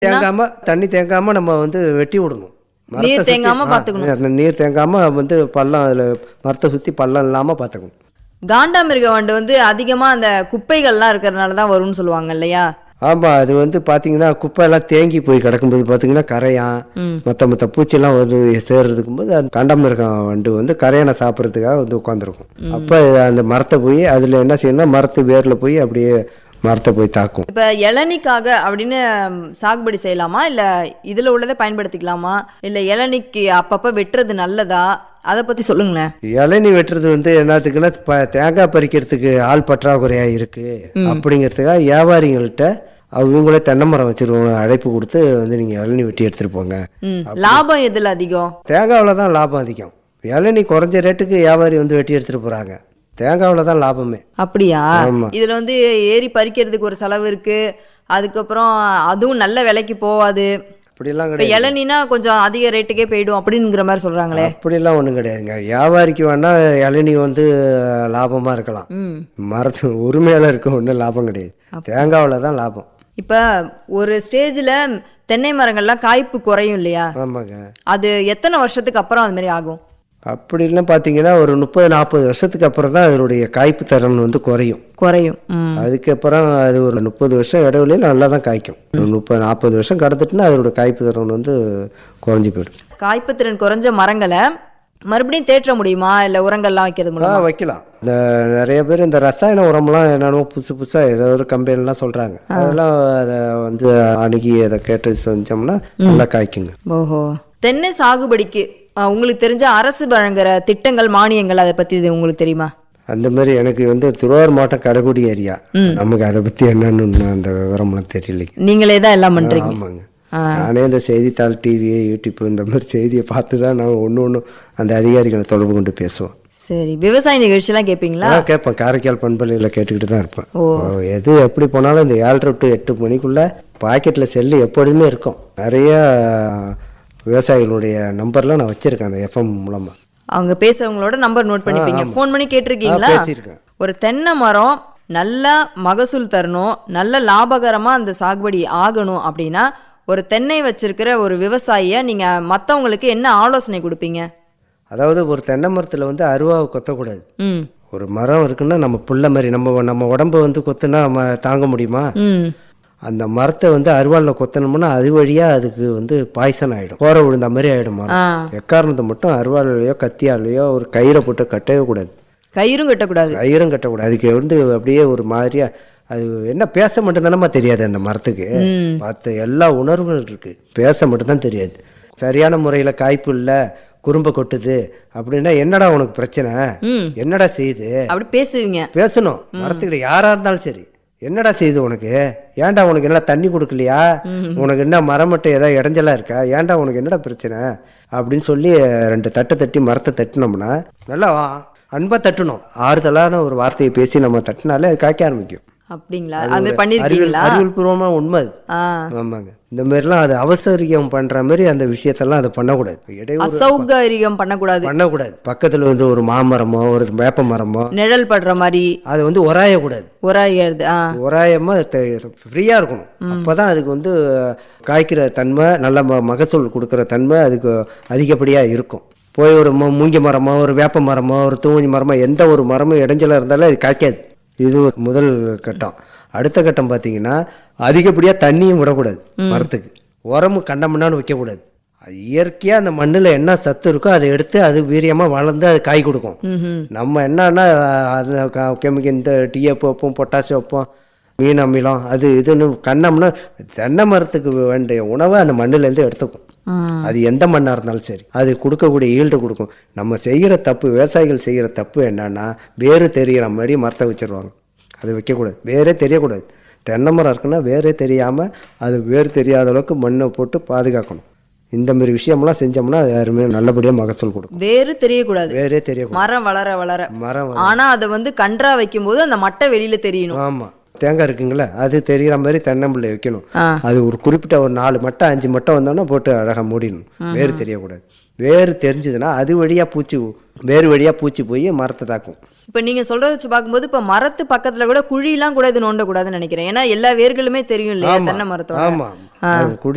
தேங்காம தண்ணி தேங்காம நம்ம வந்து வெட்டி விடணும் மரத்தை நீர் சுத்தி- தேங்காம ஆ, பார்த்துக்கணும். அந்த நீர் தேங்காம வந்து பள்ளம் அதில் மரத்தை சுற்றி பள்ளம் இல்லாமல் பார்த்துக்கணும் காண்டாமிருக வண்டு வந்து அதிகமா அந்த குப்பைகள்லாம் இருக்கிறதுனால தான் வரும்னு சொல்லுவாங்க இல்லையா ஆமாம் அது வந்து பார்த்தீங்கன்னா குப்பையெல்லாம் தேங்கி போய் கிடக்கும்போது பார்த்தீங்கன்னா கரையான் மற்ற மற்ற பூச்சியெல்லாம் வந்து சேர்றதுக்கும் போது அந்த கண்டமிருகம் வண்டு வந்து கரையானை சாப்பிட்றதுக்காக வந்து உட்காந்துருக்கும் அப்போ அந்த மரத்தை போய் அதில் என்ன செய்யணும்னா மரத்து வேரில் போய் அப்படியே மரத்தை போய் தாக்கும் இப்ப இளநிக்காக அப்படின்னு ம், சாகுபடி செய்யலாமா இல்ல இதுல உள்ளதை பயன்படுத்திக்கலாமா இல்ல இளநிக்கு அப்பப்ப வெட்டுறது நல்லதா அதை பத்தி சொல்லுங்களேன் இளநீ வெட்டுறது வந்து என்னத்துக்குன்னா ப- தேங்காய் பறிக்கிறதுக்கு ஆள் பற்றாக்குறையா இருக்கு அப்படிங்கிறதுக்காக வியாபாரிகள்கிட்ட அவங்களே தென்னை மரம் வச்சிருவாங்க அழைப்பு கொடுத்து வந்து நீங்க இளநீ வெட்டி எடுத்துட்டு போங்க ம் லாபம் எதுல அதிகம் தேங்காவில் தான் லாபம் அதிகம் இளநீ குறைஞ்ச ரேட்டுக்கு வியாபாரி வந்து வெட்டி எடுத்துட்டு போறாங்க தேங்காவில் தான் லாபமே அப்படியா ஆமா. இதுல வந்து ஏறி பறிக்கிறதுக்கு ஒரு செலவு இருக்கு அதுக்கப்புறம் அதுவும் நல்ல விலைக்கு போகாது அப்படிலாம் இப்ப கிடையாது இளநினா கொஞ்சம் அதிக ரேட்டுக்கே போயிடும் அப்படிங்கிற மாதிரி சொல்றாங்களே அப்படிலாம் ஒன்றும் கிடையாதுங்க வியாபாரிக்கு வேணா இளநீ வந்து லாபமாக இருக்கலாம் ம் மரத்து உரிமையால இருக்க ஒன்றும் லாபம் கிடையாது தேங்காவில் தான் லாபம் இப்ப ஒரு ஸ்டேஜ்ல தென்னை மரங்கள்லாம் காய்ப்பு குறையும் இல்லையா ஆமாங்க அது எத்தனை வருஷத்துக்கு அப்புறம் அது மாதிரி ஆகும் அப்படிலாம் பார்த்தீங்கன்னா ஒரு முப்பது நாற்பது வருஷத்துக்கு அப்புறம் தான் அதனுடைய காய்ப்பு திறன் வந்து குறையும் குறையும் ம் அதுக்கப்புறம் அது ஒரு முப்பது வருஷம் இடைவெளியில் நல்லா தான் காய்க்கும் ஒரு முப்பது நாற்பது வருஷம் கடந்துட்டுனா அதோட காய்ப்பு திறன் வந்து குறைஞ்சி போயிடும் காய்ப்பு திறன் குறைஞ்ச மரங்களை மறுபடியும் தேற்ற முடியுமா இல்ல உரங்கள்லாம் வைக்கிறது ஆ மூலமா வைக்கலாம் இந்த நிறைய பேர் இந்த ரசாயன உரம்லாம் என்னென்னமோ புதுசு புதுசாக ஏதோ ஒரு கம்பெனிலாம் சொல்கிறாங்க அதெல்லாம் அதை வந்து அணுகி அதை கேட்டு செஞ்சோம்னா நல்லா காய்க்குங்க ஓஹோ தென்னை சாகுபடிக்கு அஹ், உங்களுக்கு தெரிஞ்ச அரசு வழங்குற திட்டங்கள் மானியங்கள் அதை பத்தி இது உங்களுக்கு தெரியுமா அந்த மாதிரி எனக்கு வந்து திருவாரூர் மாவட்டம் கடைக்குடி ஏரியா நமக்கு அதை பற்றி என்னன்னு அந்த விவரம்லாம் தெரியலைங்க நீங்களே தான் எல்லாம் பண்றீங்க ஆமாங்க நானே இந்த செய்தித்தாள் டிவி யூடியூப் இந்த மாதிரி செய்தியை பார்த்து தான் நான் ஒன்று ஒன்று அந்த அதிகாரிகளை தொடர்பு கொண்டு பேசுவோம் சரி விவசாய நிகழ்ச்சியெல்லாம் கேட்பீங்களா நான் கேட்பேன் காரைக்கால் பண்பலையில் கேட்டுக்கிட்டு தான் இருப்பேன் ஓ, எது எப்படி போனாலும் இந்த ஏழரை டு எட்டு மணிக்குள்ள பாக்கெட்டில் செல்லு எப்பொழுதுமே இருக்கும் நிறைய விவசாயிகளுடைய நம்பர்லாம் நான் வச்சிருக்கேன் அந்த எஃப்எம் மூலமாக அவங்க பேசுறவங்களோட நம்பர் நோட் பண்ணிப்பீங்க ஃபோன் பண்ணி கேட்டிருக்கீங்களா பேசியிருக்கேன் ஒரு தென்னை மரம் நல்ல மகசூல் தரணும் நல்ல லாபகரமா அந்த சாகுபடி ஆகணும் அப்படின்னா ஒரு தென்னை வச்சிருக்கிற ஒரு விவசாயிய நீங்க மத்தவங்களுக்கு என்ன ஆலோசனை கொடுப்பீங்க அதாவது ஒரு தென்னை மரத்தில் வந்து அருவாவை கொத்தக்கூடாது ம் ஒரு மரம் இருக்குன்னா நம்ம புள்ள மாதிரி நம்ம நம்ம உடம்ப வந்து கொத்துனா நம்ம தாங்க முடியுமா ம் அந்த மரத்தை வந்து அருவாளில் கொத்தணும்னா அது வழியாக அதுக்கு வந்து பாய்சன் ஆகிடும் போற விழுந்த மாதிரி ஆகிடும் மரம் ஆ எக்காரணத்தை மட்டும் அருவாளையோ கத்தியாலையோ ஒரு கயிறை போட்டு கட்டவே கூடாது கயிறும் கட்டக்கூடாது கயிறும் கட்டக்கூடாது அதுக்கு வந்து அப்படியே ஒரு மாதிரியா அது என்ன பேச மட்டும்தானமா தெரியாது அந்த மரத்துக்கு மற்ற எல்லா உணர்வுகள் இருக்கு பேச மட்டும்தான் தெரியாது சரியான முறையில் காய்ப்பு இல்லை குறும்ப கொட்டுது அப்படின்னா என்னடா உனக்கு பிரச்சனை ம் என்னடா செய்யுது அப்படி பேசுவீங்க பேசணும் மரத்துக்கிட்ட யாரா இருந்தாலும் சரி என்னடா செய்யுது உனக்கு ஏன்டா உனக்கு என்ன தண்ணி கொடுக்கலையா உனக்கு என்ன மரம் மட்டும் ஏதாவது இடைஞ்சலா இருக்கா ஏன்டா உனக்கு என்னடா பிரச்சனை அப்படின்னு சொல்லி ரெண்டு தட்டை தட்டி மரத்தை தட்டினோம்னா நல்லா அன்பா தட்டணும் ஆறுதலான ஒரு வார்த்தையை பேசி நம்ம தட்டினாலே அது காய்க்க ஆரம்பிக்கும் அப்படிங்களா அது மாதிரி அறிவியல் பண்ணிருக்கீங்களா அறிவியல் பூர்வமா உண்மை அது ஆ ஆமாங்க இந்த மாதிரிலாம் அது அவசரியம் பண்ற மாதிரி அந்த விஷயத்தெல்லாம் அதை பண்ணக்கூடாது இடையூறு அசௌகரியம் பண்ணக்கூடாது பண்ணக்கூடாது பக்கத்துல வந்து ஒரு மாமரமோ ஒரு வேப்ப மரமோ நிழல் படுற மாதிரி அதை வந்து உராயக்கூடாது உராயிறது ஆ உராயமா ஃப்ரீயா இருக்கணும் அப்பதான் அதுக்கு வந்து காய்க்கிற தன்மை நல்ல ம- மகசூல் கொடுக்குற தன்மை அதுக்கு அதிகப்படியா இருக்கும் போய் ஒரு மு- மூங்கி மரமோ ஒரு வேப்ப மரமோ ஒரு தூங்கி மரமோ எந்த ஒரு மரமும் இடைஞ்சலா இருந்தாலும் அது காய்க்காது இது ஒரு முதல் கட்டம் அடுத்த கட்டம் பார்த்தீங்கன்னா அதிகப்படியாக தண்ணியும் விடக்கூடாது மரத்துக்கு உரமும் கண்டமண்ணான்னு வைக்கக்கூடாது அது இயற்கையாக அந்த மண்ணில் என்ன சத்து இருக்கோ அதை எடுத்து அது வீரியமாக வளர்ந்து அது காய் கொடுக்கும் ம்ஹும். நம்ம என்னன்னா அது கெமிக்கல் இந்த டிஎப் வைப்போம் பொட்டாசியம் வைப்போம் மீன் அமிலம் அது இதுன்னு கண்ணம்னா தென்னை மரத்துக்கு வேண்டிய உணவை அந்த மண்ணுலேருந்து எடுத்துக்கும் ம். அது எந்த மண்ணாக இருந்தாலும் சரி அது கொடுக்கக்கூடிய ஈல்டு கொடுக்கும் நம்ம செய்கிற தப்பு விவசாயிகள் செய்கிற தப்பு என்னன்னா வேறு தெரிகிற மாதிரி மரத்தை வச்சிருவாங்க அது வைக்கக்கூடாது வேறே தெரியக்கூடாது தென்னை மரம் இருக்குன்னா வேறே தெரியாமல் அது வேறு தெரியாத அளவுக்கு மண்ணை போட்டு பாதுகாக்கணும் இந்த மாதிரி விஷயம்லாம் செஞ்சோம்னா அது யாருமே நல்லபடியாக மகசூல் கொடுக்கும் வேறு தெரியக்கூடாது வேறே தெரியக்கூடாது மரம் வளர வளர மரம் ஆனா அதை வந்து கன்றா வைக்கும்போது அந்த மட்டை வெளியில தெரியணும் ஆமாம் தேங்காய் இருக்குங்களே அது தெரிகிற மாதிரி தென்னம்பிள்ளை வைக்கணும் ஆ. அது ஒரு குறிப்பிட்ட ஒரு நாலு மட்டை அஞ்சு மட்டை வந்தோன்னா போட்டு அழகாக மூடிடணும் வேறு தெரியக்கூடாது வேறு தெரிஞ்சதுன்னா அது வழியாக பூச்சி வேறு வழியாக பூச்சி போய் மரத்தை தாக்கும் இப்ப நீங்க சொல்றத வச்சு பார்க்கும்போது இப்ப மரத்து பக்கத்துல கூட குழியெல்லாம் கூட இது நோண்டக்கூடாதுன்னு நினைக்கிறேன் ஏன்னா எல்லா வேர்களுமே தெரியும் இல்லையா தென்னை மரத்தோட ஆமாம் அது குழி